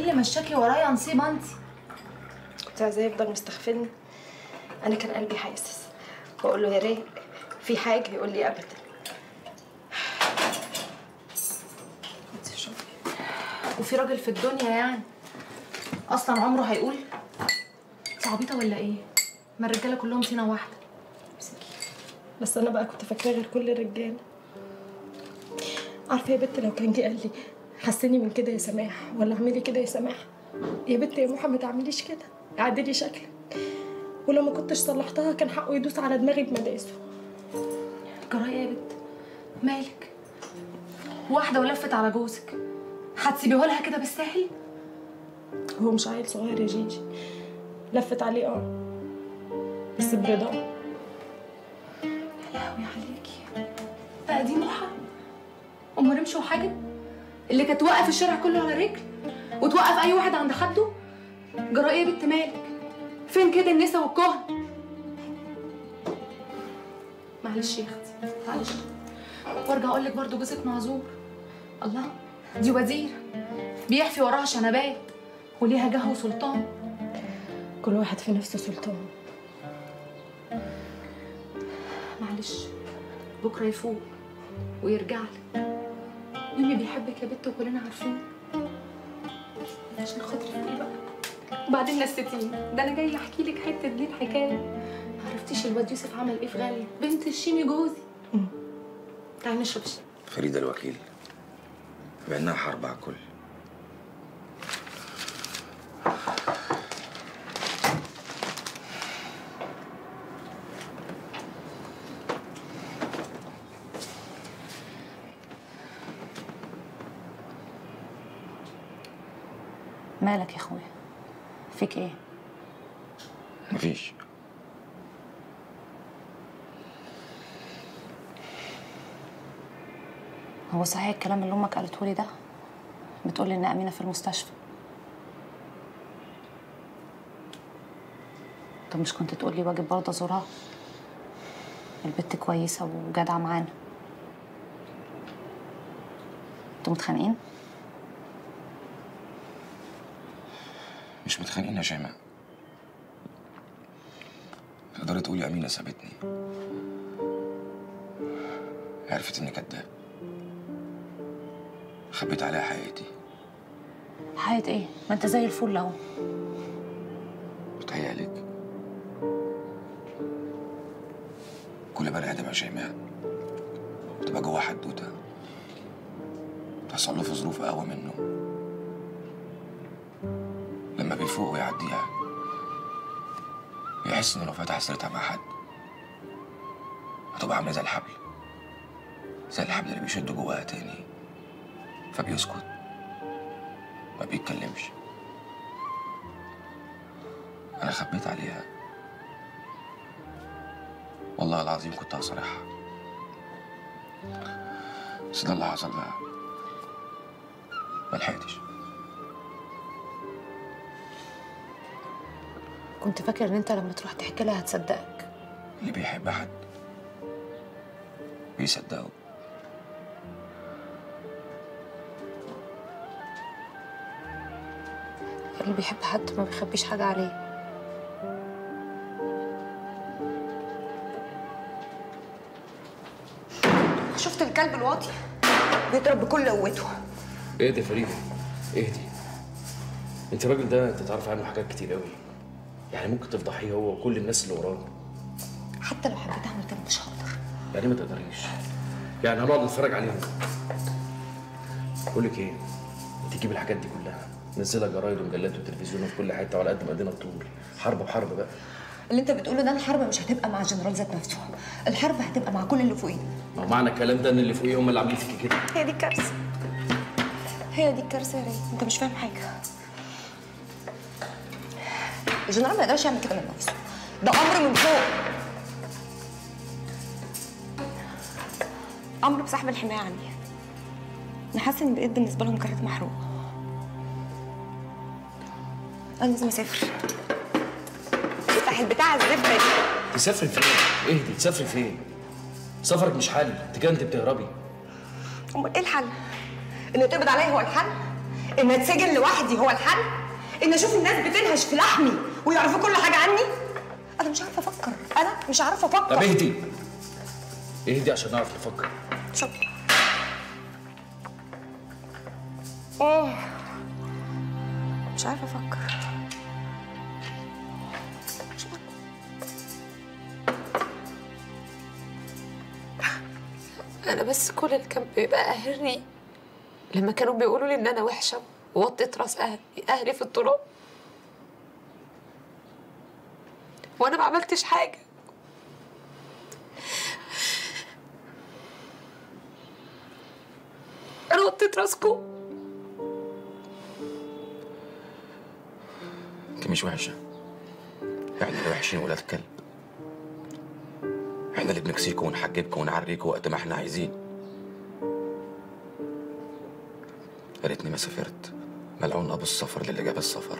اللي مشاكي ورايا نصيبه انت كنت عايزاه يفضل مستغفلني انا كان قلبي حاسس واقول له يا رايق في حاجه يقول لي ابدا انت شوفي وفي راجل في الدنيا يعني اصلا عمره هيقول انت عبيطه ولا ايه ما الرجاله كلهم طينه واحده بس انا بقى كنت فاكراه غير كل الرجاله عارفه يا بت لو كان جه قال لي حسني من كده يا سماح ولا اعملي كده يا سماح يا بت يا محمد ما تعمليش كده اعدلي شكلك ولو ما كنتش صلحتها كان حقه يدوس على دماغي بمداسه جرايه يا بت مالك واحده ولفت على جوزك هتسيبيه لها كده بالساهل هو مش عيل صغير يا جيجي لفت عليه اه بس برضا يا لهوي عليكي بقى دي محا ام رمشي وحاجه اللي كانت توقف الشارع كله على رجل وتوقف اي واحد عند حده جرايه يا بت مالك فين كده النسا والكهن معلش يا اختي معلش وارجع اقول لك برضه جوزك معذور الله دي وزير بيحفي وراها شنبات وليها جه وسلطان كل واحد في نفسه سلطان معلش بكره يفوق ويرجع لك ميمي بيحبك يا بت وكلنا عارفين عشان خاطري ايه بقى وبعدين نستين ده انا جاي احكي لك حته دي الحكايه ما عرفتيش الواد يوسف عمل ايه في غاليه بنت الشيمي جوزي تعالي نشرب شاي فريدة الوكيل بأنها حرب على الكل مالك يا اخويا فيك ايه مفيش هو صحيح الكلام اللي امك قالته لي ده بتقولي ان امينه في المستشفى طب مش كنت تقولي واجب برضه ازورها البت كويسه وجدعه معانا انتوا متخانقين مش متخانقين يا شيماء تقدري تقولي أمينة سابتني عرفت إني كداب خبيت عليها حقيقتي حياة ايه ما انت زي الفل اهو بتهيألك كل بني آدم يا شيماء بتبقى جوه حدوتة تحصل له في ظروف أقوى منه لما بيفوق ويعديها يحس إنه لو فتح سيرتها مع حد هتبقى عاملة زي الحبل زي الحبل اللي بيشده جواها تاني فبيسكت ما بيتكلمش أنا خبيت عليها والله العظيم كنت هصارحها بس ده اللي حصل بقى ملحقتش كنت فاكر ان انت لما تروح تحكي لها هتصدقك اللي بيحب حد بيصدقه اللي بيحب حد ما بيخبيش حاجه عليه شفت الكلب الواطي بيضرب بكل قوته اهدي يا فريدة اهدي انت الراجل ده انت تعرف عنه حاجات كتير قوي يعني ممكن تفضحيه هو وكل الناس اللي وراه حتى لو حبيت اعمل كده مش هقدر يعني ما تقدريش يعني هنقعد نتفرج عليهم بقول لك ايه انت تجيب الحاجات دي كلها نزلها جرايد ومجلات وتلفزيون في كل حته وعلى قد ما ايدينا الطول حرب بحرب بقى اللي انت بتقوله ده الحرب مش هتبقى مع الجنرال ذات نفسه الحرب هتبقى مع كل اللي فوقيه ما هو معنى الكلام ده ان اللي فوقيه هم اللي عاملين فيكي كده هي دي الكارثه هي دي الكارثه يا ريت انت مش فاهم حاجه الجنرال ما يقدرش يعمل كده من نفسه ده امر من فوق امر بسحب الحمايه عني انا حاسه ان بقيت بالنسبه لهم كانت محروقه انا لازم اسافر افتح البتاع الزبده دي تسافري فين؟ اهدي تسافري فين؟ سفرك مش حل انت كده انت بتهربي امال ايه الحل؟ انه يتقبض عليا هو الحل؟ ان اتسجن لوحدي هو الحل ان اشوف الناس بتنهش في لحمي ويعرفوا كل حاجه عني انا مش عارفه افكر انا مش عارفه طب افكر اهدي اهدي عشان نعرف نفكر شوف. اه مش عارفه افكر انا بس كل اللي كان بيبقى قاهرني لما كانوا بيقولوا لي ان انا وحشه ووطيت راس اهلي اهلي في التراب وانا ما عملتش حاجه انا وطيت راسكم انت مش وحشه احنا اللي وحشين ولاد كلب احنا اللي بنكسيكوا ونحجبكوا ونعريكوا وقت ما احنا عايزين يا ريتني ما سافرت ملعون ابو السفر للي جاب السفر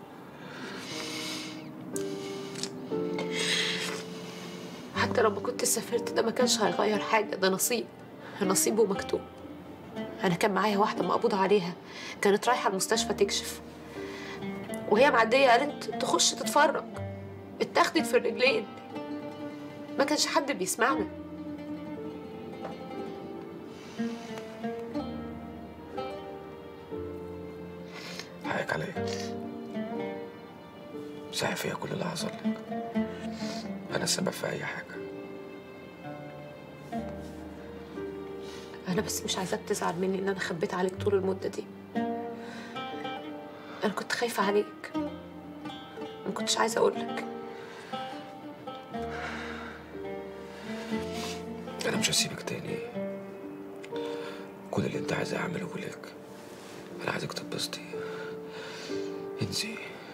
حتى لما كنت سافرت ده ما كانش هيغير حاجه ده نصيب نصيب ومكتوب انا كان معايا واحده مقبوض عليها كانت رايحه المستشفى تكشف وهي معديه قالت تخش تتفرج اتاخدت في الرجلين ما كانش حد بيسمعنا حقك عليا ساعة فيها كل اللي حصل لك انا السبب في اي حاجه انا بس مش عايزاك تزعل مني ان انا خبيت عليك طول المده دي انا كنت خايفه عليك ما كنتش عايزه اقول لك انا مش هسيبك تاني كل اللي انت عايز اعمله لك انا عايزك تتبسطي انسي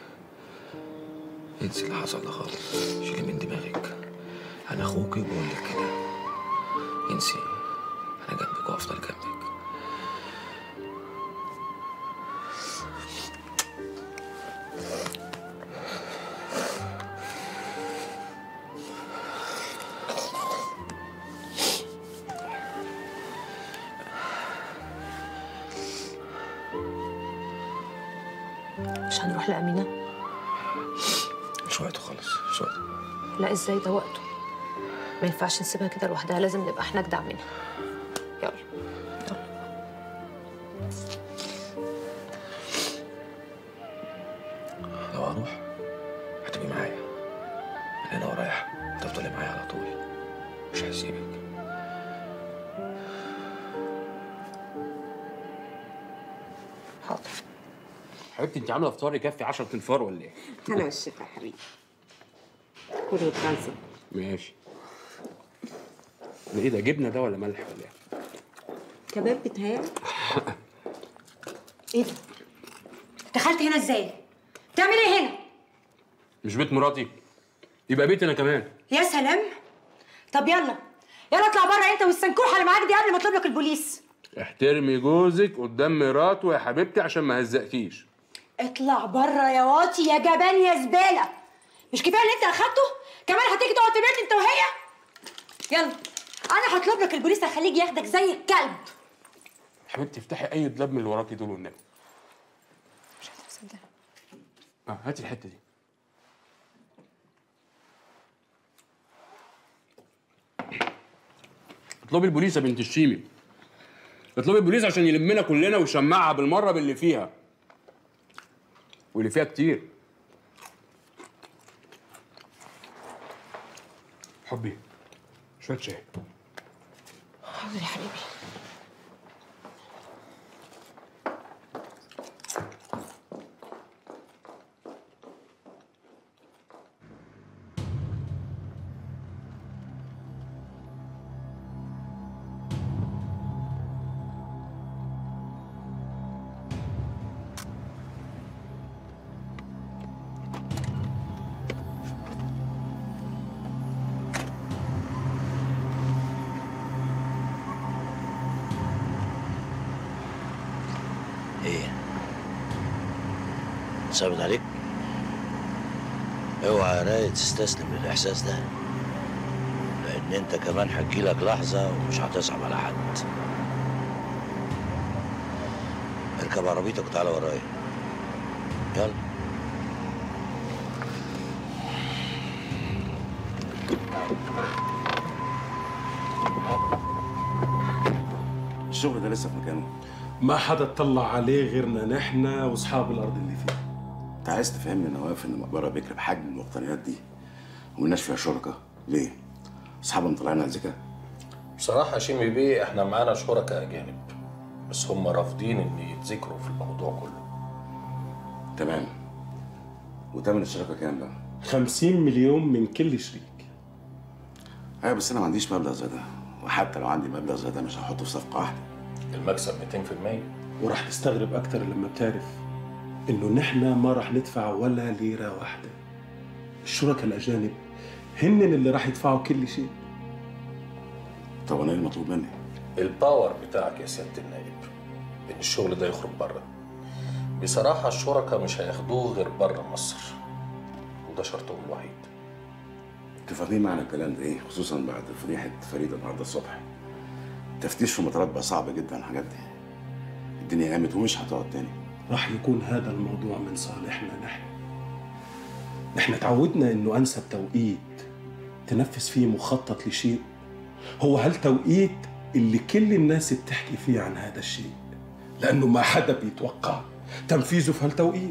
انسي اللي حصل ده خالص شيلي من دماغك انا اخوكي وبقول لك كده انسي انا جنبك وافضل جنبك مش هنروح لامينه مش وقته خالص مش وقته لا ازاي ده وقته ما ينفعش نسيبها كده لوحدها لازم نبقى احنا اجدع منها يلا لو هروح هتبقي معايا من هنا ورايح هتفضلي معايا على طول مش هسيبك حاضر حبيبتي انت عامله فطار يكفي 10 تنفار ولا ايه؟ انا والشفا يا حبيبي كل وتنزل ماشي ده ايه ده جبنه ده ولا ملح ولا ايه؟ كباب بيتهيألي ايه ده دخلت هنا ازاي بتعمل ايه هنا مش بيت مراتي يبقى بيتي انا كمان يا سلام طب يلا يلا اطلع بره انت والسنكوحه اللي معاك دي قبل ما اطلب لك البوليس احترمي جوزك قدام مراته يا حبيبتي عشان ما هزقكيش اطلع بره يا واطي يا جبان يا زباله مش كفايه اللي انت اخدته كمان هتيجي تقعد تبعدني انت وهي يلا انا هطلب لك البوليس هخليه ياخدك زي الكلب حبيبتي افتحي اي دولاب من اللي وراكي دول والنبي مش قادره اصدق اه هاتي الحته دي اطلبي البوليس يا بنت الشيمي اطلبي البوليس عشان يلمنا كلنا ويشمعها بالمره باللي فيها واللي فيها كتير حبي شويه شاي حاضر يا حبيبي ايه ثابت عليك اوعى يا راي تستسلم للاحساس ده لان انت كمان هتجيلك لك لحظه ومش هتصعب على حد انا مش عايز اسيبك تاني ثابت عليك اوعى يا راي تستسلم للاحساس ده لان انت كمان هتجيلك لحظه ومش هتصعب على حد انا مش عايز اسيبك تاني اركب عربيتك وتعالى ورايا يلا الشغل ده لسه في مكانه ما حدا اطلع عليه غيرنا نحن واصحاب الارض اللي فيه انت عايز تفهمني انا واقف ان المقبره بكر بحجم المقتنيات دي ومالناش فيها شركاء ليه؟ اصحابها مطلعين على الذكاء بصراحة يا شيمي بيه احنا معانا شركاء أجانب بس هم رافضين إن يتذكروا في الموضوع كله تمام وتمن الشراكه كام بقى؟ 50 مليون من كل شريك ايوه بس انا ما عنديش مبلغ زي ده وحتى لو عندي مبلغ زي ده مش هحطه في صفقه واحده المكسب 200% وراح تستغرب اكتر لما بتعرف انه نحن ما راح ندفع ولا ليره واحده الشركاء الاجانب هن اللي راح يدفعوا كل شيء طب انا ايه المطلوب مني؟ الباور بتاعك يا سيادة النائب إن الشغل ده يخرج بره بصراحة الشركاء مش هياخدوه غير بره مصر وده شرطهم الوحيد انتوا فاهمين معنى الكلام ده ايه؟ خصوصا بعد فضيحه فريد النهارده الصبح التفتيش في المطارات بقى صعب جدا الحاجات دي الدنيا قامت ومش هتقعد تاني راح يكون هذا الموضوع من صالحنا نحن نحن تعودنا انه انسب توقيت تنفذ فيه مخطط لشيء هو هالتوقيت اللي كل الناس بتحكي فيه عن هذا الشيء لانه ما حدا بيتوقع تنفيذه في هالتوقيت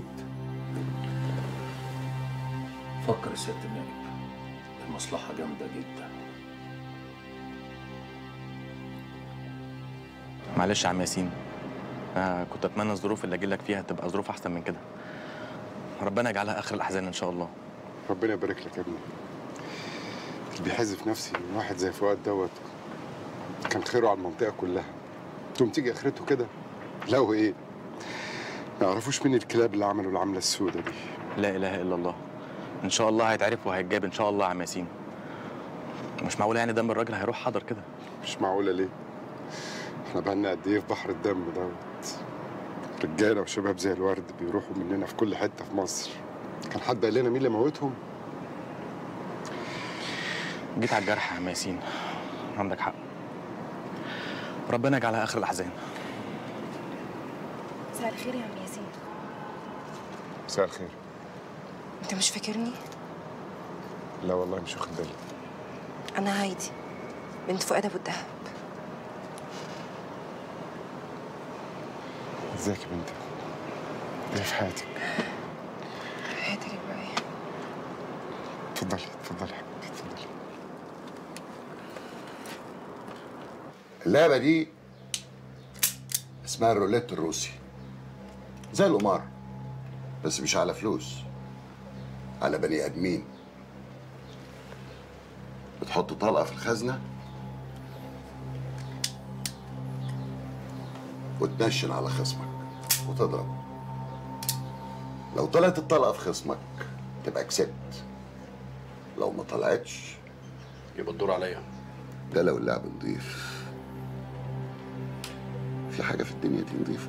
فكر يا سيادة النائب المصلحة جامدة جدا معلش يا عم ياسين أنا كنت اتمنى الظروف اللي اجي لك فيها تبقى ظروف احسن من كده ربنا يجعلها اخر الاحزان ان شاء الله ربنا يبارك لك يا ابني اللي بيحز في نفسي من واحد زي فؤاد دوت كان خيره على المنطقه كلها تقوم تيجي اخرته كده لا وايه ما يعرفوش مين الكلاب اللي عملوا العمله السوداء دي لا اله الا الله ان شاء الله هيتعرف وهيتجاب ان شاء الله يا عم ياسين مش معقول يعني دم الراجل هيروح حضر كده مش معقوله ليه احنا بقالنا قد ايه في بحر الدم دوت رجاله وشباب زي الورد بيروحوا مننا في كل حته في مصر كان حد قال لنا مين اللي موتهم جيت على الجرح يا عم ياسين عندك حق ربنا يجعلها اخر الاحزان مساء الخير يا عم ياسين مساء الخير انت مش فاكرني لا والله مش واخد بالي انا هايدي بنت فؤاد ابو الدهب ازيك يا بنتي ايه في حياتك حياتك يا ابراهيم اتفضلي اتفضلي يا حبيبتي اتفضلي اللعبة دي اسمها الروليت الروسي زي القمار بس مش على فلوس على بني آدمين بتحط طلقة في الخزنة وتنشن على خصمك وتضرب لو طلعت الطلقة في خصمك تبقى كسبت لو ما طلعتش يبقى الدور عليا ده لو اللعب نضيف في حاجة في الدنيا دي نضيفة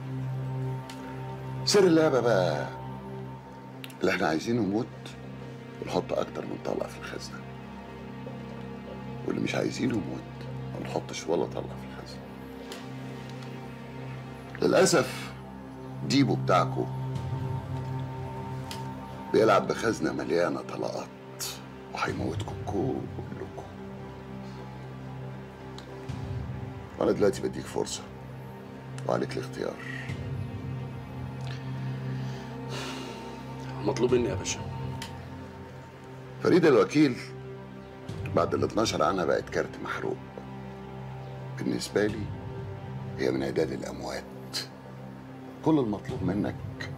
سر اللعبة بقى اللي احنا عايزينه يموت ونحط أكتر من طلقة في الخزنة واللي مش عايزينه يموت ما نحطش ولا طلقة في الخزنة للأسف ديبو بتاعكو بيلعب بخزنة مليانة طلقات وهيموتكم كلكم وأنا دلوقتي بديك فرصة وعليك الاختيار مطلوب مني يا باشا فريدة الوكيل بعد اللي اتنشر عنها بقت كارت محروق بالنسبة لي هي من عداد الأموات كل المطلوب منك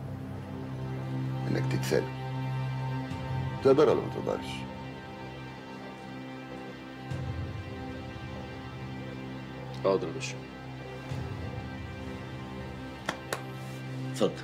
إنك تتسلم تقدر ولا ما تقدرش؟ حاضر يا باشا اتفضل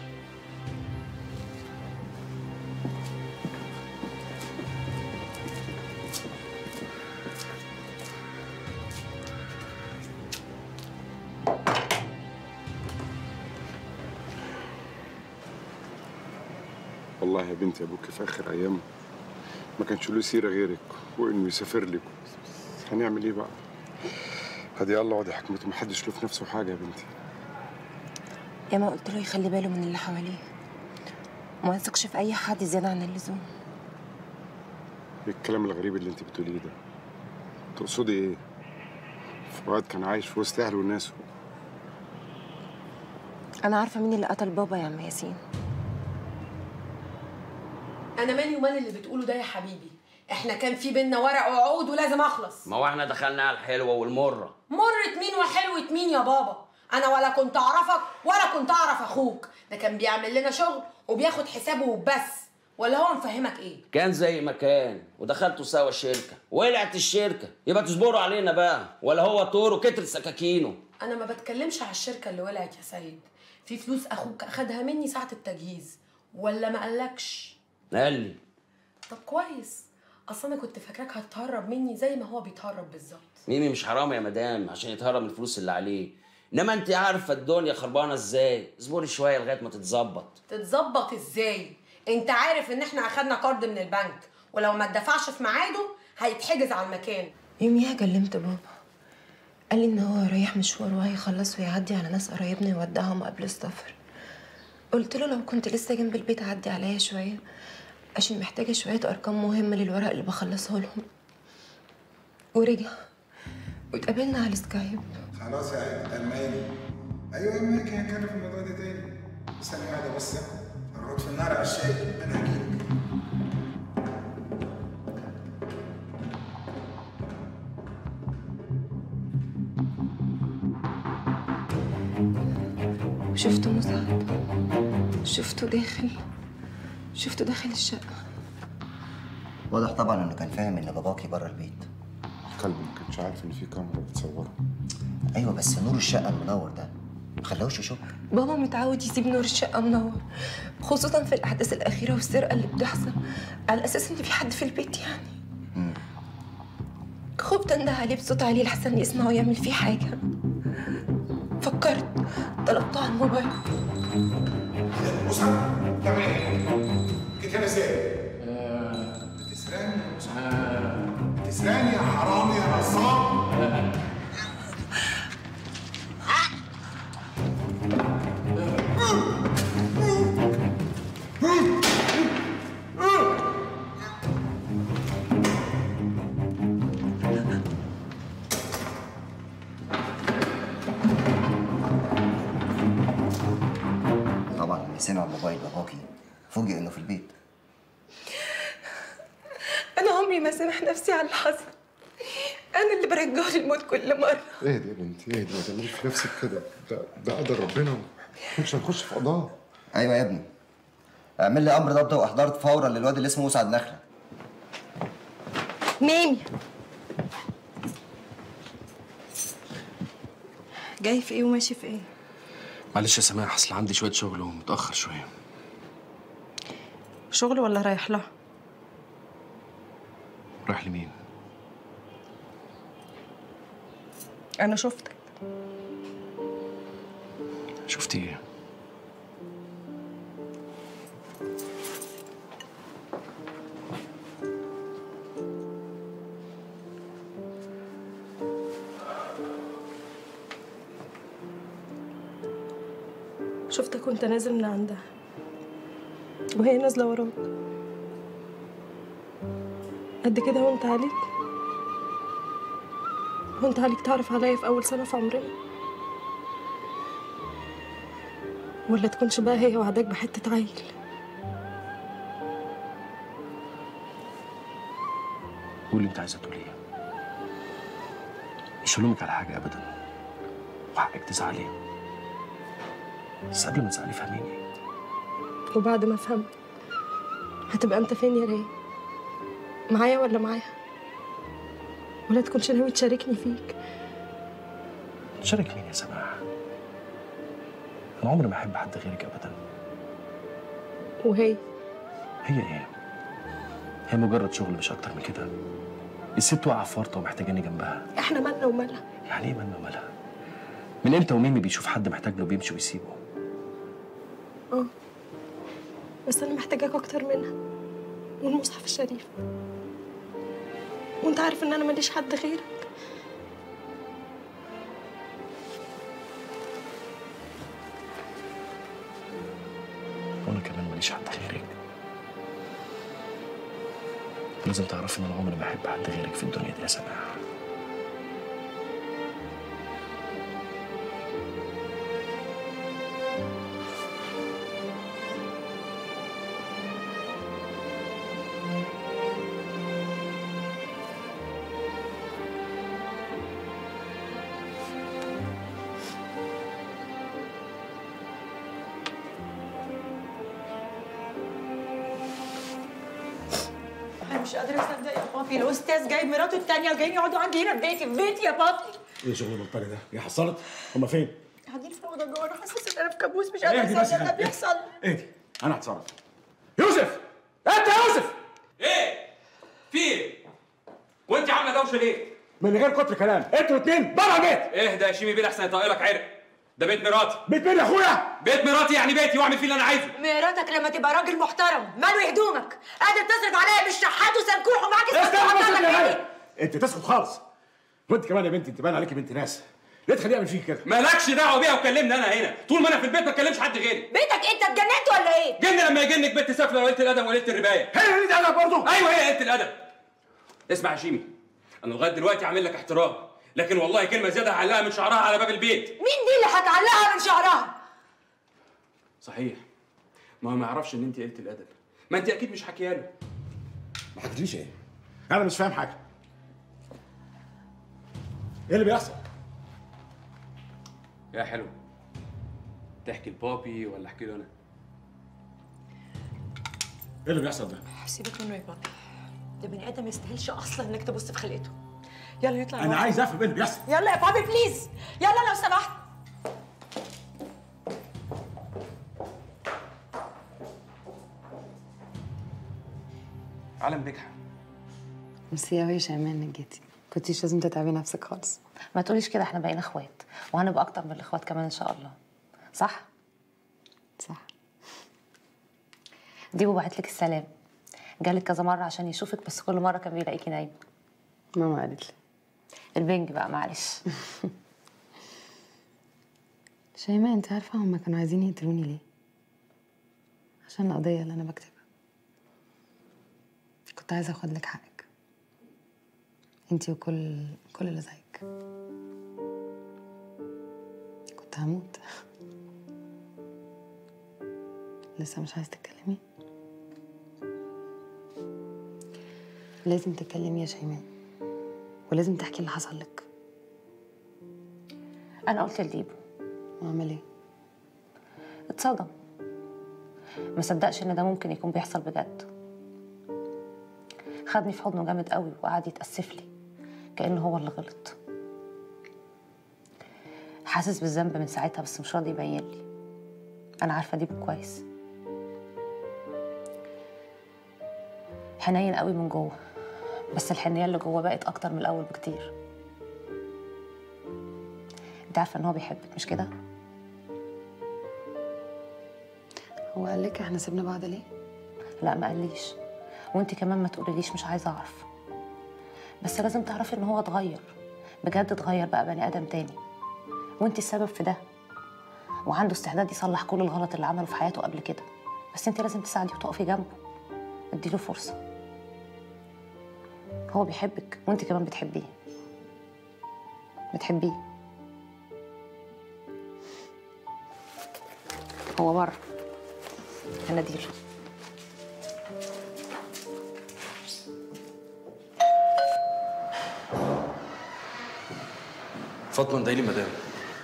والله يا بنتي ابوك في اخر ايامه ما كانش له سيره غيرك وانه يسافر لك هنعمل ايه بقى؟ هدي الله وادي حكمته محدش له في نفسه حاجه يا بنتي ياما قلت له يخلي باله من اللي حواليه وما يثقش في اي حد زياده عن اللزوم ايه الكلام الغريب اللي انت بتقوليه ده تقصدي ايه فؤاد كان عايش في وسط اهله وناسه انا عارفه مين اللي قتل بابا يا عم ياسين انا مالي ومال اللي بتقوله ده يا حبيبي احنا كان في بينا ورق وعقود ولازم اخلص ما هو احنا دخلنا على الحلوه والمره مرت مين وحلوة مين يا بابا انا ولا كنت اعرفك ولا كنت اعرف اخوك ده كان بيعمل لنا شغل وبياخد حسابه وبس ولا هو مفهمك ايه كان زي ما كان ودخلتوا سوا الشركه ولعت الشركه يبقى تصبروا علينا بقى ولا هو طور وكتر سكاكينه انا ما بتكلمش على الشركه اللي ولعت يا سيد في فلوس اخوك اخدها مني ساعه التجهيز ولا ما قالكش قال لي طب كويس اصل انا كنت فاكراك هتهرب مني زي ما هو بيتهرب بالظبط ميمي مش حرام يا مدام عشان يتهرب الفلوس اللي عليه انما انت عارفه الدنيا خربانه ازاي اصبري شويه لغايه ما تتظبط تتظبط ازاي انت عارف ان احنا اخدنا قرض من البنك ولو ما اتدفعش في ميعاده هيتحجز على المكان يوميها كلمت بابا قال لي ان هو رايح مشوار وهيخلص ويعدي على ناس قرايبنا يودعهم قبل السفر قلت له لو كنت لسه جنب البيت عدي عليا شويه عشان محتاجه شويه ارقام مهمه للورق اللي بخلصها لهم ورجع واتقابلنا على السكايب خلاص يا الماني ايوه الماني كان هنتكلم في الموضوع ده تاني بس انا قاعده بس الرد في النار على الشاي انا هجيلك شفته مساعد شفته داخل شفته داخل الشقه واضح طبعا انه كان فاهم ان باباكي بره البيت كلب ما كانش عارف ان في كاميرا بتصوره ايوه بس نور الشقه المنور ده ما خلاهوش يشك بابا متعود يسيب نور الشقه منور خصوصا في الاحداث الاخيره والسرقه اللي بتحصل على اساس ان في حد في البيت يعني خفت انده عليه بصوت عالي لحسن يسمعه ويعمل فيه حاجه فكرت طلبته على الموبايل مصعب تعمل ايه؟ جيت هنا ازاي؟ بتسرقني يا مصعب بتسرقني يا حرامي يا نصاب طبعا لما سمع موبايل باباكي فوجئ انه في البيت انا عمري ما سامح نفسي على اللي حصل انا اللي برجعه للموت كل مره اهدي يا بنتي اهدي ما تعمليش في نفسك كده ده ده قدر ربنا مش هنخش في قضاء ايوه يا ابني اعمل لي امر ضبط واحضار فورا للواد اللي اسمه مسعد نخله ميمي جاي في ايه وماشي في ايه معلش يا سماح اصل عندي شويه شغل ومتاخر شويه شغل ولا رايح لها رايح لمين انا شفتك شفتي ايه شفتك وانت نازل من عندها وهي نازله وراك قد كده وانت عليك وانت عليك تعرف عليا في اول سنه في عمرنا ولا تكونش بقى هي وعداك بحته عيل قولي اللي انت عايزه تقوليه مش هلومك على حاجه ابدا وحقك تزعلي بس قبل ما تزعلي فهميني وبعد ما افهم هتبقى انت فين يا راي معايا ولا معايا ولا تكونش ناوي تشاركني فيك تشارك مين يا سماح انا عمري ما احب حد غيرك ابدا وهي هي ايه هي مجرد شغل مش اكتر من كده الست واقعه في ورطه ومحتاجاني جنبها احنا مالنا ومالها يعني ايه مالنا ومالها من امتى وميمي بيشوف حد محتاج له بيمشي ويسيبه اه بس انا محتاجاك اكتر منها والمصحف الشريف وانت عارف ان انا ماليش حد غيرك ماليش حد غيرك لازم تعرفي ان انا عمري ما احب حد غيرك في الدنيا دي يا سماح انا مش قادره اصدق يا بابي الاستاذ جايب مراته التانية وجايين يقعدوا عندي هنا في بيتي في بيتي يا بابي ايه شغل البلطجه ده؟ هي حصلت؟ هما فين؟ قاعدين في الاوضه جوه انا حاسه ان انا في كابوس مش اهدي قادره بس اصدق ده اهدي. بيحصل اهدي انا هتصرف يوسف انت يا يوسف ايه؟ في ايه؟ وانت عامله دوشه ليه؟ من غير كتر كلام انتوا الاثنين بره البيت اهدى يا شيمي بيه احسن يطيلك عرق ده بيت مراتي بيت مين يا اخويا؟ بيت مراتي يعني بيتي واعمل فيه اللي انا عايزه مراتك لما تبقى راجل محترم ماله هدومك قادر تصرف عليا بالشحات وسنكوح ومعاك استنى بس لك يا ايه غالي انت تسكت خالص وانت كمان يا بنتي انت باين عليكي بنت ناس ليه تخليه يعمل فيك كده؟ مالكش دعوه بيها وكلمني انا هنا طول ما انا في البيت ما اتكلمش حد غيري بيتك انت اتجننت ولا ايه جن لما يجنك بنت سافله وقلت الادب وقلت الربايه هي قلت الادب برضه ايوه هي قلت الادب اسمع يا شيمي انا لغايه دلوقتي عامل لك احترام لكن والله كلمه زياده هعلقها من شعرها على باب البيت مين دي اللي هتعلقها من شعرها صحيح ما هو ما يعرفش ان انت قلت الادب ما انت اكيد مش حكيها له ما حكيتليش ايه؟ انا مش فاهم حاجه ايه اللي بيحصل؟ يا حلو تحكي لبابي ولا احكي له انا ايه اللي بيحصل ده؟ سيبك منه يا بابي ده بني ادم ما يستاهلش اصلا انك تبص في خلقته يلا يطلع انا لوحده. عايز افهم ايه اللي بيحصل يلا يا بابي بليز يلا لو سمحت عالم نجحه ميرسي قوي يا شيماء انك جيتي كنتيش لازم تتعبي نفسك خالص ما تقوليش كده احنا بقينا اخوات وهنبقى اكتر من الاخوات كمان ان شاء الله صح صح ديبو بعت لك السلام جالك كذا مره عشان يشوفك بس كل مره كان بيلاقيكي نايمه ماما قالت لي البنج بقى معلش شيماء انت عارفه هما كانوا عايزين يقتلوني ليه عشان القضيه اللي انا بكتبها كنت عايزه اخد لك حقك انتي وكل كل اللي زيك كنت هموت لسه مش عايز تتكلمي لازم تتكلمي يا شيماء ولازم تحكي اللي حصل لك انا قلت لديبو وعمل ايه اتصدم ما صدقش ان ده ممكن يكون بيحصل بجد خدني في حضنه جامد قوي وقعد يتأسف لي كأنه هو اللي غلط حاسس بالذنب من ساعتها بس مش راضي يبين لي انا عارفه ديبو كويس حنين قوي من جوه بس الحنيه اللي جوه بقت اكتر من الاول بكتير انت عارفه ان هو بيحبك مش كده هو قال لك احنا سيبنا بعض ليه لا ما قاليش وانت كمان ما تقوليليش مش عايزه اعرف بس لازم تعرفي ان هو اتغير بجد اتغير بقى بني ادم تاني وانت السبب في ده وعنده استعداد يصلح كل الغلط اللي عمله في حياته قبل كده بس انت لازم تساعدي وتقفي جنبه اديله فرصه هو بيحبك وانت كمان بتحبيه بتحبيه هو بره هناديله فاطمه ندعي لي مدام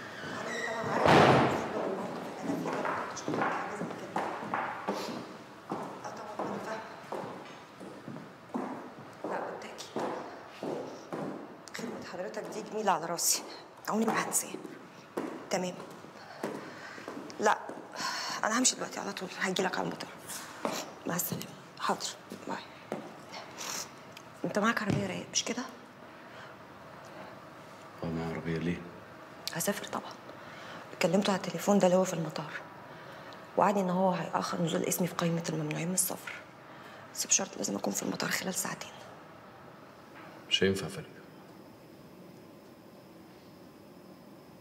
لا قدامي خدمة حضرتك دي جميلة على راسي عمري ما هنساها تمام لا أنا همشي دلوقتي على طول هجيلك على المطار مع السلامة حاضر باي أنت معاك عربية رايق مش كده؟ اه معايا عربيه ليه؟ هسافر طبعا كلمته على التليفون ده اللي هو في المطار وعدني ان هو هيأخر نزول اسمي في قائمة الممنوعين من السفر بس بشرط لازم اكون في المطار خلال ساعتين مش هينفع يا فريد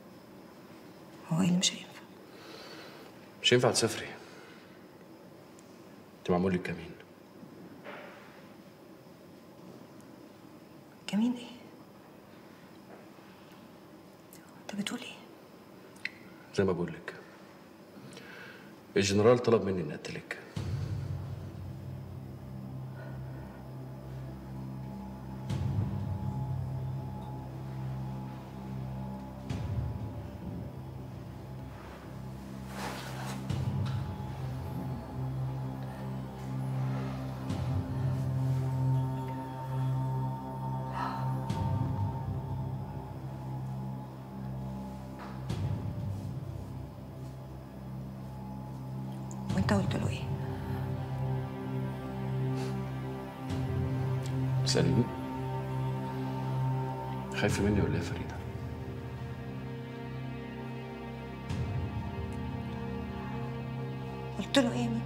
هو ايه اللي مش هينفع مش هينفع تسافري انت معمول لك كمين كمين ايه انت بتقول ايه زي ما بقول لك الجنرال طلب مني اني اقتلك وانت قلت له ايه سألني خايفة مني ولا ايه يا فريدة؟ قلت له ايه يا ميمي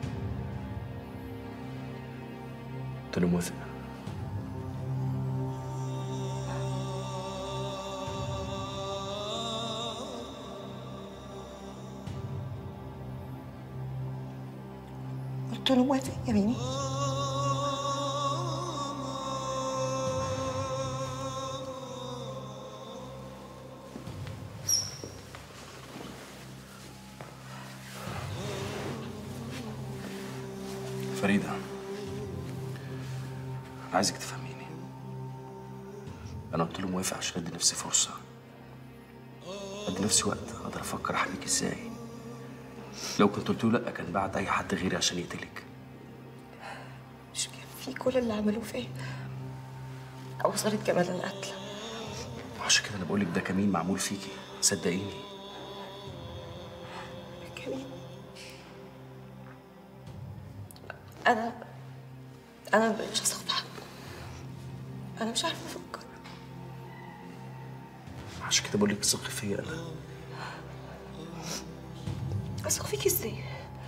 قلت له موافق قلت له موافق يا ميمي فريدة أنا عايزك تفهميني أنا قلت له موافق عشان أدي نفسي فرصة أدي نفسي وقت أقدر أفكر أحميك إزاي لو كنت قلت له لأ كان بعت أي حد غيري عشان يقتلك مش كان في كل اللي عملوه فيا وصلت كمان للقتل عشان كده أنا بقولك ده كمين معمول فيكي صدقيني كمين انا انا ما بقتش اثق في حد انا مش عارفه افكر عشان كده بقولك ثقي فيا أنا اثق فيك ازاي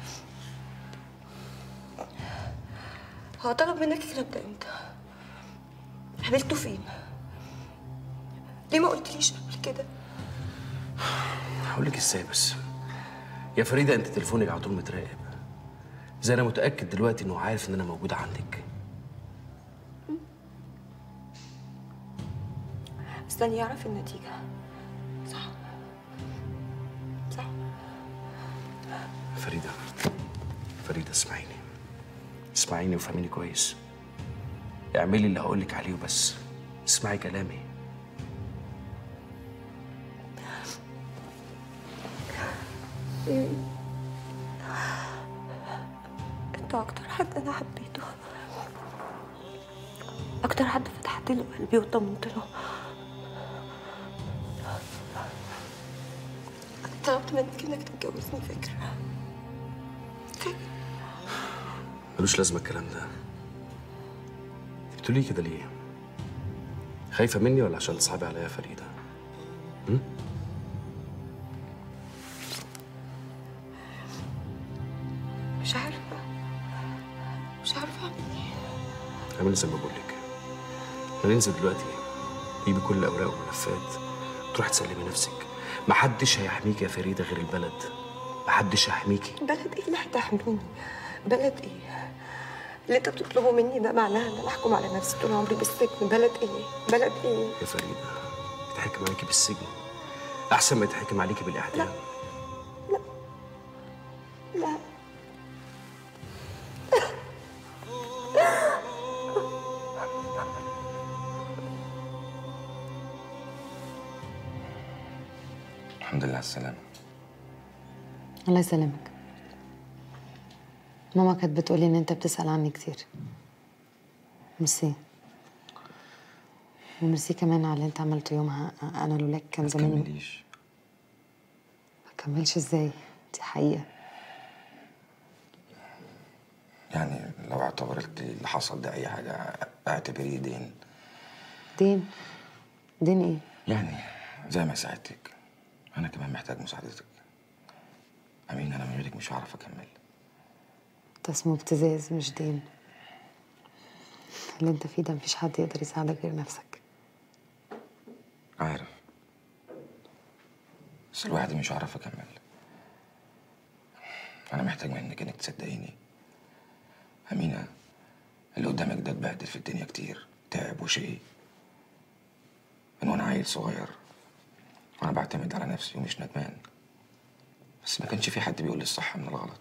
هو طلب منك الكلام ده امتى قابلته فين ليه ما قلتليش قبل كده هقولك إزاي بس يا فريدة أنت تليفونك على طول متراقب زي أنا متأكد دلوقتي إنه عارف إن أنا موجودة عندك استني يعرف النتيجة صح صح فريدة فريدة اسمعيني اسمعيني وفهميني كويس اعملي اللي هقولك عليه وبس اسمعي كلامي انت اكتر حد انا حبيته اكتر حد فتحت له قلبي وطمنت له طلبت منك انك تتجوزني فكرة ملوش لازمة الكلام ده بتقولي كده ليه؟ خايفة مني ولا عشان تصعبي عليا يا فريدة؟ م? مش عارفة مش عارفة اعمل ايه اعملي زي ما بقولك هننزل دلوقتي جيبي كل الأوراق والملفات وتروحي تسلمي نفسك محدش هيحميكي يا فريدة غير البلد محدش هيحميكي بلد ايه اللي هتحميني بلد ايه اللي انت بتطلبه مني ده معناه ان انا احكم على نفسي طول عمري بالسجن بلد ايه بلد ايه يا فريدة يتحكم عليكي بالسجن أحسن ما يتحكم عليكي بالإعدام لا الحمد لله على السلامة الله يسلمك ماما كانت بتقولي ان انت بتسأل عني كتير ميرسي وميرسي كمان على اللي انت عملته يومها انا لولاك كان زماني تكمليش ما كملش ازاي دي حقيقة يعني لو اعتبرت اللي حصل ده أي حاجة اعتبريه دين دين دين ايه يعني زي ما ساعدتك أنا كمان محتاج مساعدتك أمين أنا من غيرك مش هعرف أكمل ده اسمه ابتزاز مش دين اللي انت فيه ده مفيش حد يقدر يساعدك غير نفسك عارف بس لوحدي مش هعرف أكمل أنا محتاج منك إنك تصدقيني أمينة اللي قدامك ده اتبهدل في الدنيا كتير تعب وشقي من وأنا عيل صغير وأنا بعتمد على نفسي ومش ندمان بس ما كانش في حد بيقول لي الصح من الغلط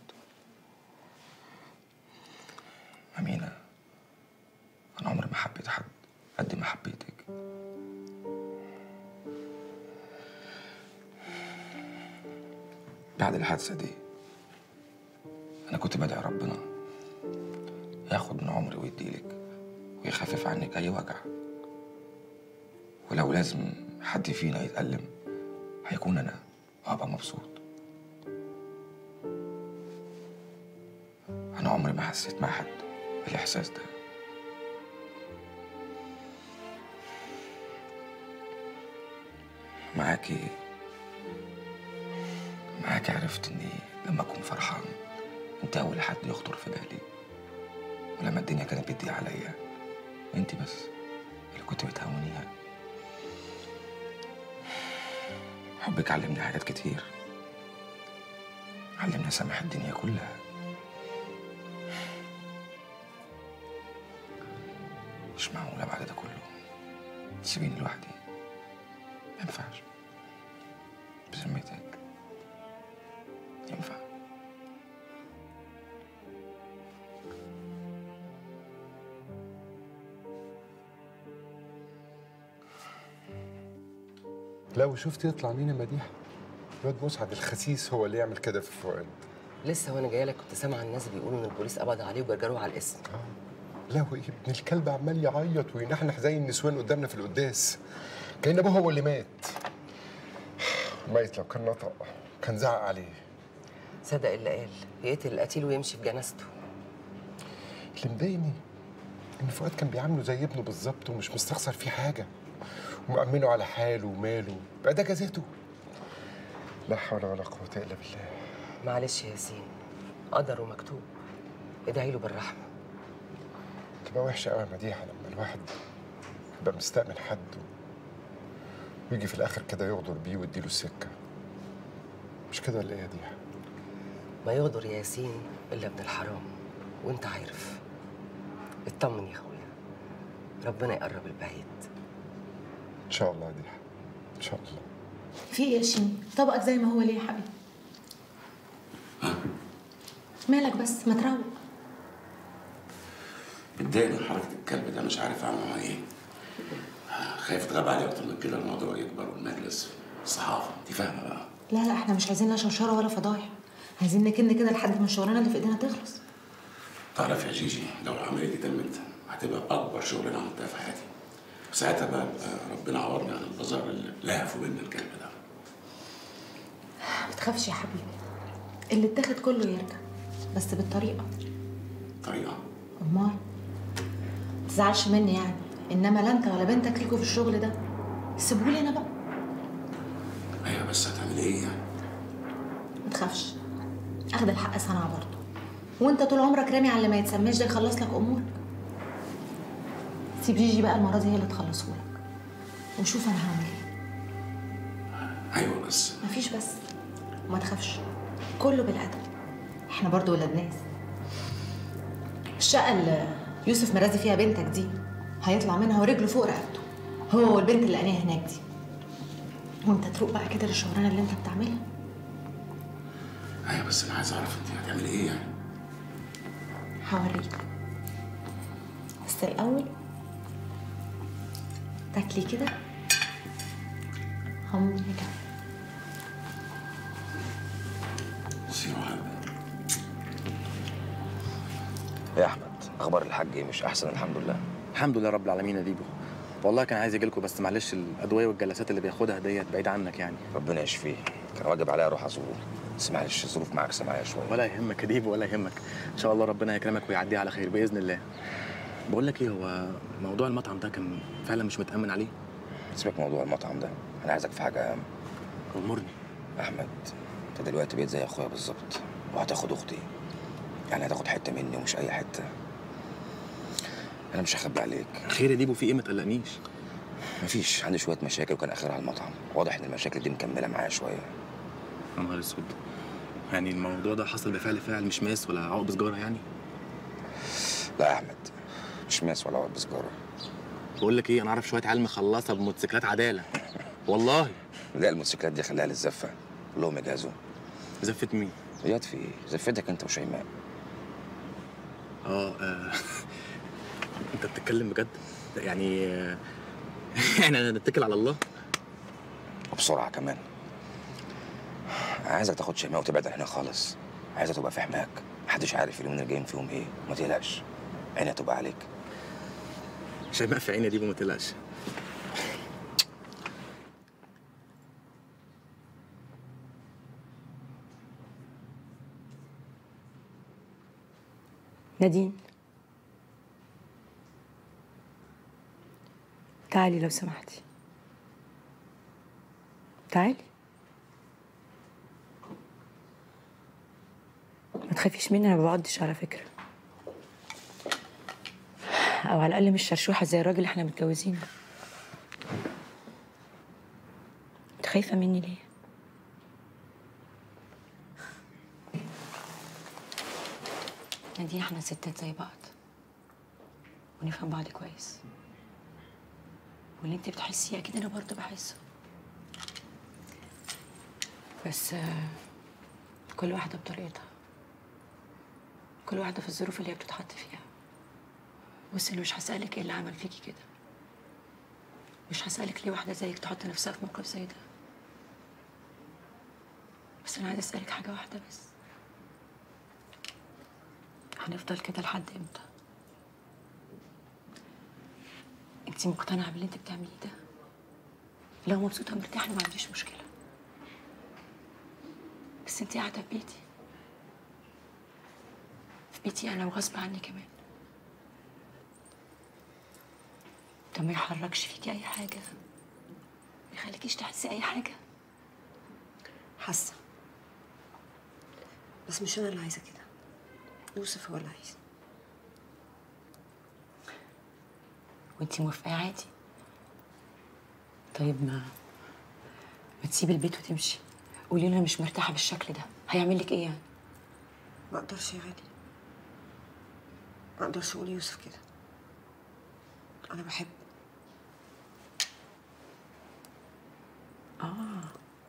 أمينة أنا عمري ما حبيت حد قد ما حبيتك بعد الحادثة دي أنا كنت بدعي ربنا ياخد من عمري ويديلك ويخفف عنك أي وجع ولو لازم حد فينا يتألم هيكون أنا وهبقى مبسوط أنا عمري ما حسيت مع حد بالإحساس ده معاكي معاكي عرفت إني لما أكون فرحان أنت أول حد يخطر في بالي ولما الدنيا كانت بتضيق عليا أنت بس اللي كنت بتهونيها حبك علمني حاجات كتير علمني أسامح الدنيا كلها مش معقولة بعد ده كله تسيبيني لوحدي ما ينفعش بذمتك ينفع لو شفت يطلع مين يا مديحه الواد مسعد الخسيس هو اللي يعمل كده في فؤاد لسه وانا جايه لك كنت سامعه الناس بيقولوا ان البوليس قبض عليه وجرجروه على الاسم لا وايه ابن الكلب عمال يعيط وينحنح زي النسوان قدامنا في القداس كأن ابوه هو اللي مات ميت لو كان نطق كان زعق عليه صدق اللي قال يقتل القتيل ويمشي في جنازته اللي مضايقني ان فؤاد كان بيعامله زي ابنه بالظبط ومش مستخسر فيه حاجه ومأمنه على حاله وماله بقى ده جزاته لا حول ولا قوه الا بالله معلش يا ياسين قدر ومكتوب ادعي له بالرحمه تبقى وحشه قوي يا مديحه لما الواحد يبقى مستأمن حد ويجي في الاخر كده يغدر بيه ويديله السكه مش كده ولا ايه يا ديحه ما يغدر يا ياسين الا ابن الحرام وانت عارف اطمن يا اخويا ربنا يقرب البعيد ان شاء الله يا ديحه ان شاء الله في ايه يا شيمي طبقك زي ما هو ليه يا حبيبي مالك بس ما تروق متضايق من حركة الكلب ده مش عارف اعمل معاه ايه خايف اتغاب عليه اكتر من كده الموضوع يكبر والمجلس الصحافة انت فاهمة بقى لا لا احنا مش عايزين لا شوشره ولا فضايح عايزين نكن كده لحد ما الشغلانه اللي في ايدينا تخلص تعرف يا جيجي لو العملية دي تمت هتبقى أكبر شغلانة عملتها في حياتي وساعتها بقى يبقى ربنا عوضني عن البازار اللي لهفوا مني الكلب ده ما تخافش يا حبيبي اللي اتاخد كله يرجع بس بالطريقه طريقة امال ما تزعلش مني يعني انما لا انت ولا بنتك ليكوا في الشغل ده سيبولي انا بقى أيوة بس هتعمل إيه يعني؟ ما تخافش اخد الحق صنعه برضه وانت طول عمرك رامي على اللي ما يتسماش ده يخلص لك امورك سيب جيجي بقى المره دي هي اللي تخلصه لك وشوف انا هعمل ايه أيوة بس مفيش بس وما تخافش كله بالادب احنا برضو ولاد ناس الشقه اللي يوسف مرازي فيها بنتك دي هيطلع منها ورجله فوق رقبته هو والبنت اللي لقيناها هناك دي وانت تروق بقى كده للشغلانه اللي انت بتعملها أيوة بس أنا عايز أعرف أنت هتعملي إيه يعني؟ هوريك بس الاول تاكلي كده هم كده سيروا حاجة يا احمد اخبار الحاج ايه مش احسن الحمد لله الحمد لله رب العالمين يا ديبو والله كان عايز يجي لكم بس معلش الادويه والجلسات اللي بياخدها ديت بعيد عنك يعني ربنا يشفيه كان واجب عليا اروح ازوره بس معلش الظروف معاكسه معايا شويه ولا يهمك يا ديبو ولا يهمك ان شاء الله ربنا يكرمك ويعديها على خير باذن الله بقول لك ايه هو موضوع المطعم ده كان فعلا مش متامن عليه سيبك من موضوع المطعم ده انا عايزك في حاجه اهم امرني احمد انت دلوقتي بقيت زي اخويا بالظبط وهتاخد اختي يعني هتاخد حته مني ومش اي حته انا مش هخبي عليك خير يا ديبو في ايه ما تقلقنيش مفيش عندي شويه مشاكل وكان اخرها على المطعم واضح ان المشاكل دي مكمله معايا شويه يا نهار اسود يعني الموضوع ده حصل بفعل فاعل مش ماس ولا عقب سجاره يعني لا يا احمد مش ماس ولا عقد سجاره بقول لك ايه انا اعرف شويه عيال مخلصه بموتوسيكلات عداله والله لا الموتوسيكلات دي خليها للزفه قول لهم يجهزوا زفه مين؟ ياد في ايه؟ زفتك انت وشيماء اه آه. انت بتتكلم بجد يعني آه، يعني نتكل على الله وبسرعه كمان عايزك تاخد شيماء وتبعد عن هنا خالص عايزها تبقى في حماك محدش عارف اليومين اللي جايين فيهم ايه ما تقلقش عينها تبقى عليك شيماء في عيني دي وما تقلقش نادين تعالي لو سمحتي تعالي ما تخافيش مني انا ما بقعدش على فكره او على الاقل مش شرشوحه زي الراجل اللي احنا متجوزينه انت خايفه مني ليه نادين احنا ستات زي بعض ونفهم بعض كويس واللي انت بتحسيه اكيد انا برضه بحسه بس آه، كل واحده بطريقتها كل واحده في الظروف اللي هي بتتحط فيها بصي انا مش هسالك ايه اللي عمل فيكي كده مش هسالك ليه واحده زيك تحط نفسها في موقف زي ده بس انا عايزه اسالك حاجه واحده بس هنفضل كده لحد امتى انت مقتنعه باللي انت بتعمليه ده لو مبسوطه مرتاحه أنا ما عنديش مشكله بس انت قاعده في بيتي في بيتي انا وغصب عني كمان ده ما يحركش فيكي اي حاجه ما يخليكيش تحسي اي حاجه حاسه بس مش انا اللي عايزه كده يوسف هو اللي عايز وانت موافقه عادي طيب ما ما تسيبي البيت وتمشي قولي له انا مش مرتاحه بالشكل ده هيعمل لك ايه يعني ما اقدرش يا غالي ما اقدرش اقول يوسف كده انا بحب اه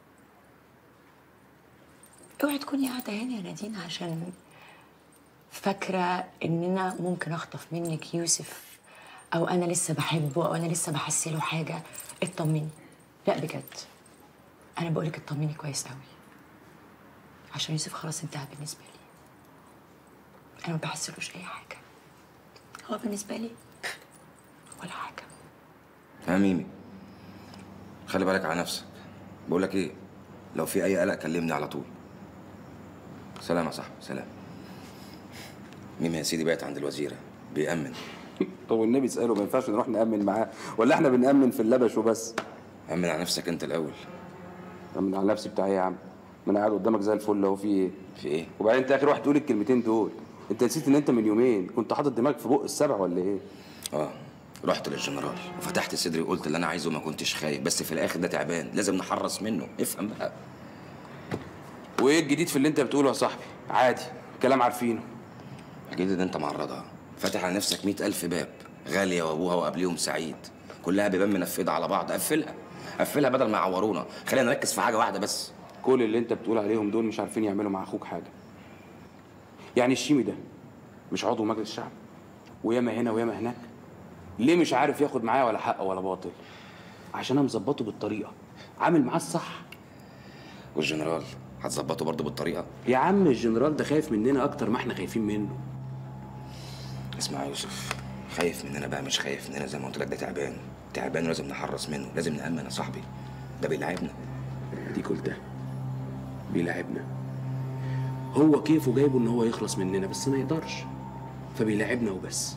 اوعي تكوني قاعده هنا يا نادين عشان فاكره ان انا ممكن اخطف منك يوسف او انا لسه بحبه او انا لسه بحس له حاجه اطمني لا بجد انا بقولك اطمني كويس قوي عشان يوسف خلاص انتهى بالنسبه لي انا ما بحسلوش اي حاجه هو بالنسبه لي ولا حاجه يا ميمي خلي بالك على نفسك بقول لك ايه لو في اي قلق كلمني على طول سلام يا صاحبي سلام ميمي يا سيدي بقت عند الوزيره بيأمن طب والنبي اساله ما ينفعش نروح نامن معاه ولا احنا بنامن في اللبش وبس أمن على نفسك انت الاول امن على نفسي بتاعي يا عم ما انا قاعد قدامك زي الفل اهو في ايه في ايه وبعدين انت اخر واحد تقول الكلمتين دول انت نسيت ان انت من يومين كنت حاطط دماغك في بق السبع ولا ايه اه رحت للجنرال وفتحت صدري وقلت اللي انا عايزه ما كنتش خايف بس في الاخر ده تعبان لازم نحرص منه افهم بقى وايه الجديد في اللي انت بتقوله يا صاحبي عادي كلام عارفينه الجديد ان انت معرضها فاتح على نفسك مئة ألف باب غالية وأبوها وقبليهم سعيد كلها بيبان منفذة على بعض قفلها قفلها بدل ما يعورونا خلينا نركز في حاجة واحدة بس كل اللي انت بتقول عليهم دول مش عارفين يعملوا مع اخوك حاجه يعني الشيمي ده مش عضو مجلس الشعب وياما هنا وياما هناك ليه مش عارف ياخد معايا ولا حق ولا باطل عشان انا مظبطه بالطريقه عامل معاه الصح والجنرال هتظبطه برضه بالطريقة يا عم الجنرال ده خايف مننا اكتر ما احنا خايفين منه اسمع يا يوسف خايف مننا بقى مش خايف مننا زي ما قلت لك ده تعبان تعبان ولازم نحرص منه لازم نأمن يا صاحبي ده بيلعبنا دي قلتها بيلاعبنا هو كيفه جايبه ان هو يخلص مننا بس ما يقدرش فبيلاعبنا وبس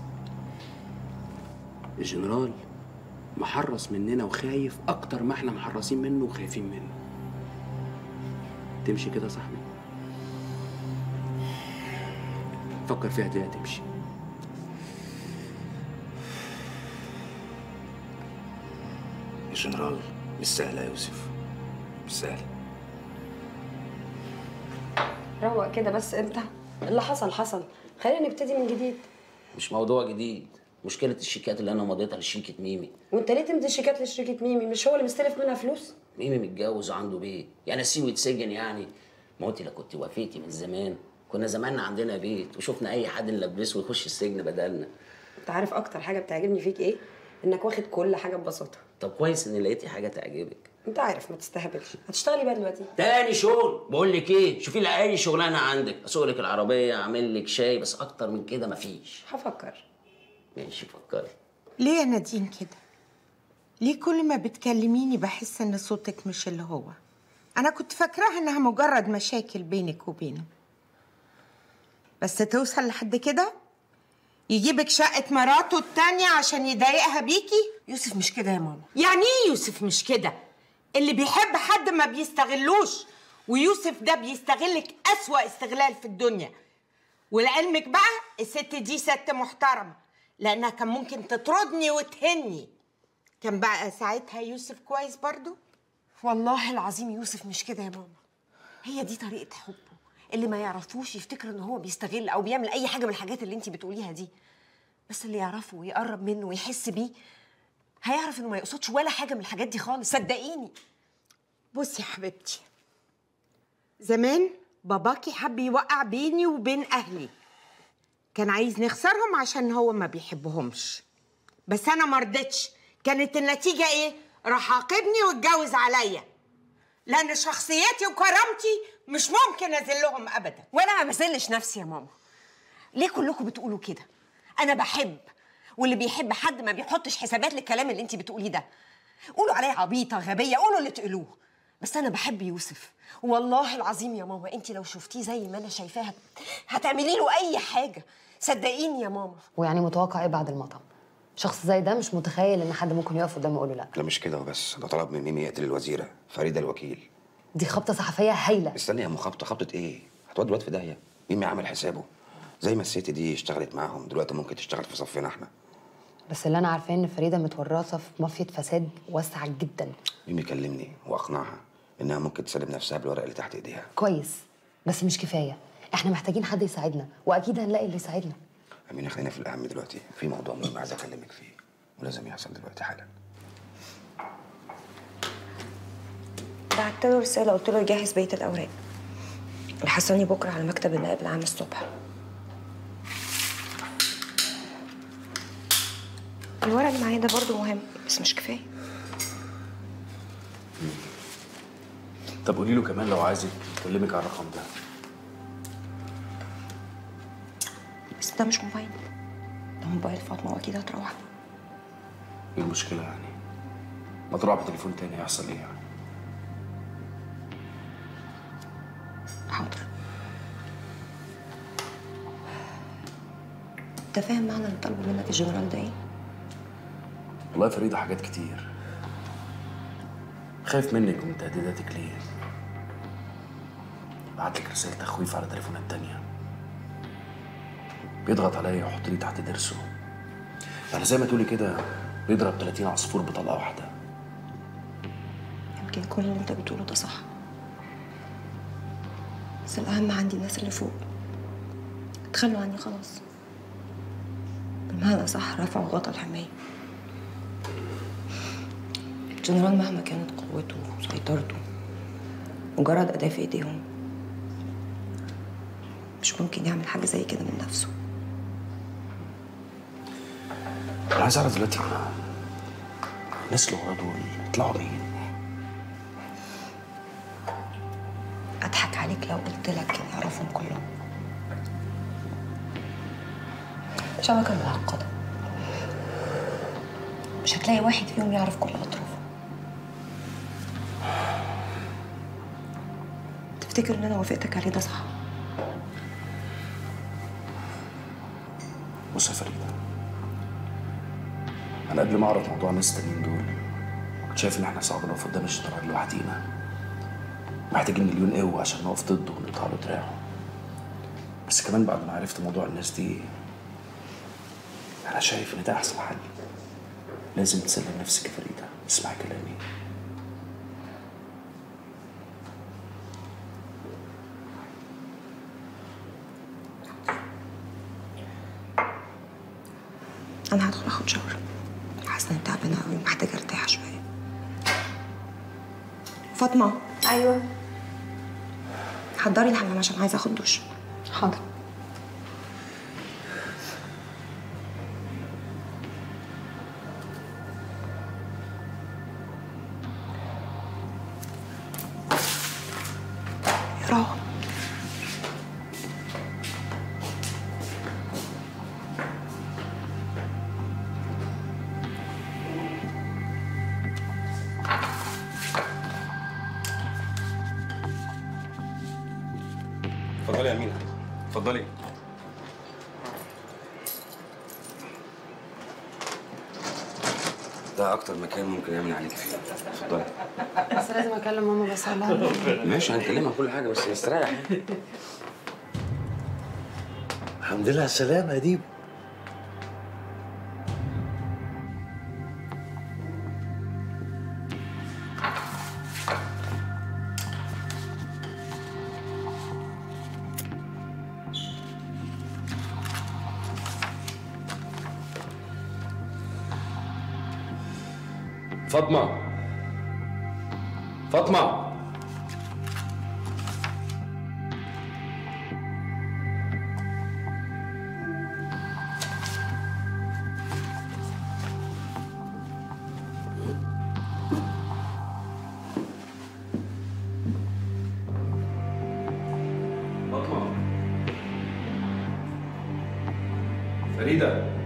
الجنرال محرص مننا وخايف اكتر ما احنا محرصين منه وخايفين منه تمشي كده يا صاحبي فكر فيها تلاقيها تمشي الجنرال مش سهل يا يوسف مش سهل روق كده بس انت اللي حصل حصل خلينا نبتدي من جديد مش موضوع جديد مشكله الشيكات اللي انا مضيتها لشركه ميمي وانت ليه تمضي شيكات لشركه ميمي مش هو اللي مستلف منها فلوس ميمي متجوز وعنده بيت يعني اسيبه يتسجن يعني ما انت لو كنت وافيتي من زمان كنا زماننا عندنا بيت وشفنا اي حد نلبسه ويخش السجن بدلنا انت عارف اكتر حاجه بتعجبني فيك ايه انك واخد كل حاجه ببساطه طب كويس ان لقيتي حاجه تعجبك انت عارف ما تستهبلش هتشتغلي بقى دلوقتي تاني شغل بقول لك ايه شوفي لي اي شغلانه عندك اسوق لك العربيه اعمل لك شاي بس اكتر من كده مفيش هفكر ماشي فكري ليه يا نادين كده؟ ليه كل ما بتكلميني بحس ان صوتك مش اللي هو؟ انا كنت فاكراها انها مجرد مشاكل بينك وبينه بس توصل لحد كده يجيبك شقة مراته التانية عشان يضايقها بيكي يوسف مش كده يا ماما يعني ايه يوسف مش كده اللي بيحب حد ما بيستغلوش ويوسف ده بيستغلك أسوأ استغلال في الدنيا ولعلمك بقى الست دي ست محترمة لأنها كان ممكن تطردني وتهني كان بقى ساعتها يوسف كويس برضو والله العظيم يوسف مش كده يا ماما هي دي طريقه حبه اللي ما يعرفوش يفتكر ان هو بيستغل او بيعمل اي حاجه من الحاجات اللي انت بتقوليها دي بس اللي يعرفه ويقرب منه ويحس بيه هيعرف انه ما يقصدش ولا حاجه من الحاجات دي خالص صدقيني بصي يا حبيبتي زمان باباكي حب يوقع بيني وبين أهلي كان عايز نخسرهم عشان هو ما بيحبهمش بس أنا مرضتش كانت النتيجة إيه؟ راح عاقبني واتجوز عليا لأن شخصيتي وكرامتي مش ممكن أذلهم أبدا وانا ما بذلش نفسي يا ماما ليه كلكم بتقولوا كده انا بحب واللي بيحب حد ما بيحطش حسابات للكلام اللي انت بتقوليه ده قولوا عليا عبيطه غبيه قولوا اللي تقولوه بس انا بحب يوسف والله العظيم يا ماما انت لو شفتيه زي ما انا شايفاه هت- هتعملي له اي حاجه صدقيني يا ماما ويعني متوقع ايه بعد المطعم شخص زي ده مش متخيل ان حد ممكن يقف قدامه يقول له لا لا مش كده وبس ده طلب من ميمي يقتل الوزيره فريده الوكيل دي خبطه صحفيه هايله استني يا ام خبطه خبطه ايه هتودي الواد في داهيه ميمي عمل حسابه زي ما الست دي اشتغلت معاهم دلوقتي ممكن تشتغل في صفنا احنا بس اللي انا عارفاه ان فريده متورطه في مافيا فساد واسعه جدا ميمي كلمني واقنعها انها ممكن تسلم نفسها بالورق اللي تحت ايديها كويس بس مش كفايه احنا محتاجين حد يساعدنا واكيد هنلاقي اللي يساعدنا امين خلينا في الاهم دلوقتي في موضوع مهم عايز اكلمك فيه ولازم يحصل دلوقتي حالا بعت له رسالة قلت له يجهز بقية الأوراق وحصلني بكرة على مكتب النائب العام الصبح الورق اللي معايا ده برضه مهم بس مش كفاية طب قولي له كمان لو عايز يكلمك على الرقم ده بس ده مش موبايل ده موبايل فاطمة وأكيد هتروح ايه المشكله يعني ما تروح بتليفون تاني هيحصل ايه يعني حاضر أنت فاهم معنى اللي طلبه منك الجنرال ده إيه؟ والله يا فريده حاجات كتير خايف منك ومن تهديداتك ليه بعت لك رسالة تخويف على تليفونات تانية بيضغط عليا ويحط لي تحت ضرسه يعني زي ما تقولي كده بيضرب 30 عصفور بطلقة واحدة يمكن كل اللي أنت بتقوله ده صح بس الأهم عندي الناس اللي فوق تخلوا عني خلاص بمعنى صح رفعوا غطا الحماية الجنرال مهما كانت قوته وسيطرته مجرد أداة في إيديهم مش ممكن يعمل حاجة زي كده من نفسه أنا عايز أعرف دلوقتي الناس اللي ورا دول يطلعوا مين؟ أضحك عليك لو قلت لك إني أعرفهم كلهم شبكة معقدة مش هتلاقي واحد فيهم يعرف كل أطرافه تفتكر إن أنا وافقتك عليه ده صح؟ بص يا فريدة أنا قبل ما أعرف موضوع الناس التانيين دول كنت شايف إن إحنا صعب نقف قدام الشطرنج لوحدينا محتاجين مليون قوة عشان نقف ضده ونقطع له دراعه بس كمان بعد ما عرفت موضوع الناس دي أنا شايف إن ده أحسن حل لازم تسلم نفسك يا فريدة اسمعي كلامي انا هدخل اخد شاور حاسه اني تعبانه قوي محتاجه ارتاح شويه فاطمه ايوه حضري الحمام عشان عايزه اخد دش حاضر يا روعه اتفضلي يا امينه اتفضلي ده اكتر مكان ممكن يعمل عليك فيه اتفضلي بس لازم اكلم ماما بس اقول لها ماشي هنكلمها كل حاجه بس استريح الحمد لله على السلامة يا ديب فاطمه فاطمه فاطمه فريده